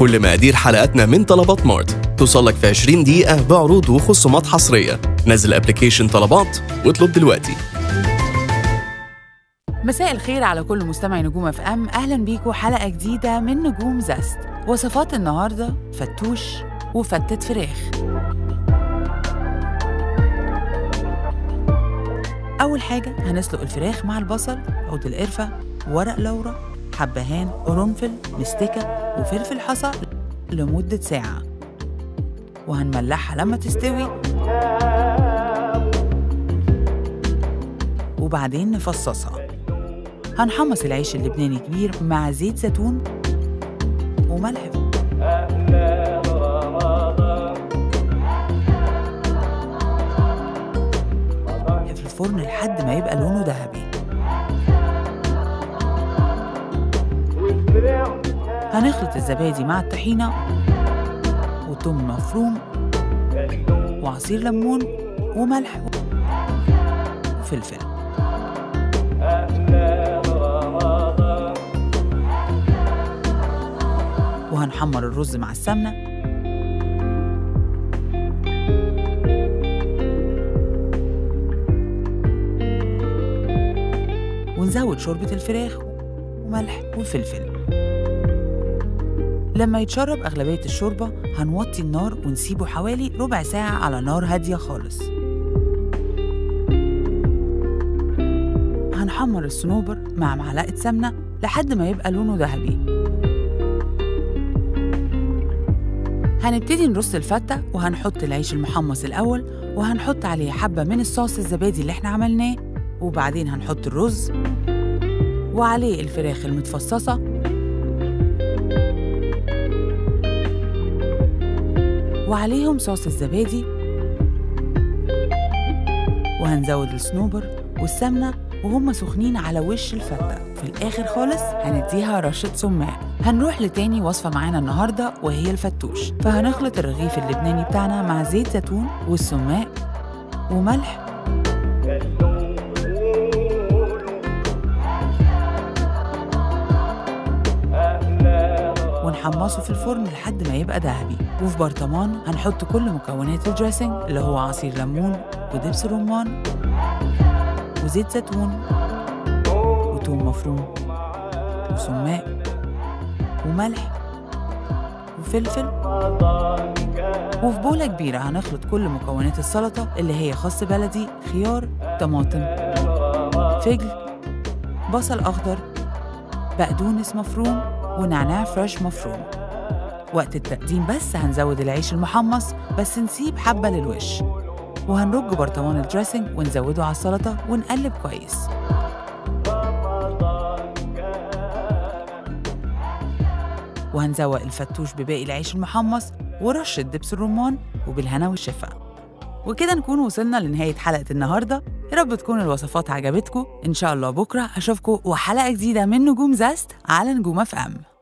كل مقادير حلقاتنا من طلبات مارت توصلك في 20 دقيقة بعروض وخصومات حصرية نزل ابلكيشن طلبات واطلب دلوقتي مساء الخير على كل مستمعي نجوم اف ام اهلا بيكم حلقه جديده من نجوم زست وصفات النهارده فتوش وفتة فراخ اول حاجه هنسلق الفراخ مع البصل عود القرفه ورق لورا حبهان قرنفل مستكه وفلفل حصى لمده ساعه وهنملحها لما تستوي وبعدين نفصصها هنحمص العيش اللبناني كبير مع زيت زيتون وملح في الفرن لحد ما يبقى لونه ذهبي هنخلط الزبادي مع الطحينة وتوم مفروم وعصير ليمون وملح وفلفل وهنحمر الرز مع السمنة ونزود شوربة الفراخ وملح وفلفل لما يتشرب أغلبية الشوربة هنوطي النار ونسيبه حوالي ربع ساعة على نار هادية خالص هنحمر الصنوبر مع معلقة سمنة لحد ما يبقى لونه ذهبي هنبتدي نرص الفتة وهنحط العيش المحمص الأول وهنحط عليه حبة من الصوص الزبادي اللي احنا عملناه وبعدين هنحط الرز وعليه الفراخ المتفصصة وعليهم صوص الزبادي وهنزود الصنوبر والسمنة وهم سخنين على وش الفتة في الآخر خالص هنديها رشة سماق هنروح لتاني وصفة معانا النهاردة وهي الفتوش فهنخلط الرغيف اللبناني بتاعنا مع زيت زيتون والسماق وملح ونحمصه في الفرن لحد ما يبقى ذهبي وفي برطمان هنحط كل مكونات الدريسنج اللي هو عصير ليمون ودبس رمان وزيت زيتون وتوم مفروم وسماق وملح وفلفل وفي بولة كبيرة هنخلط كل مكونات السلطة اللي هي خس بلدي خيار طماطم فجل بصل أخضر بقدونس مفروم ونعناع فريش مفروم وقت التقديم بس هنزود العيش المحمص بس نسيب حبة للوش وهنرج برطمان الدريسنج ونزوده على السلطة ونقلب كويس وهنزوق الفتوش بباقي العيش المحمص ورشة دبس الرمان وبالهنا والشفا وكده نكون وصلنا لنهاية حلقة النهاردة يا رب تكون الوصفات عجبتكم إن شاء الله بكرة أشوفكم وحلقة جديدة من نجوم زاست على نجوم اف ام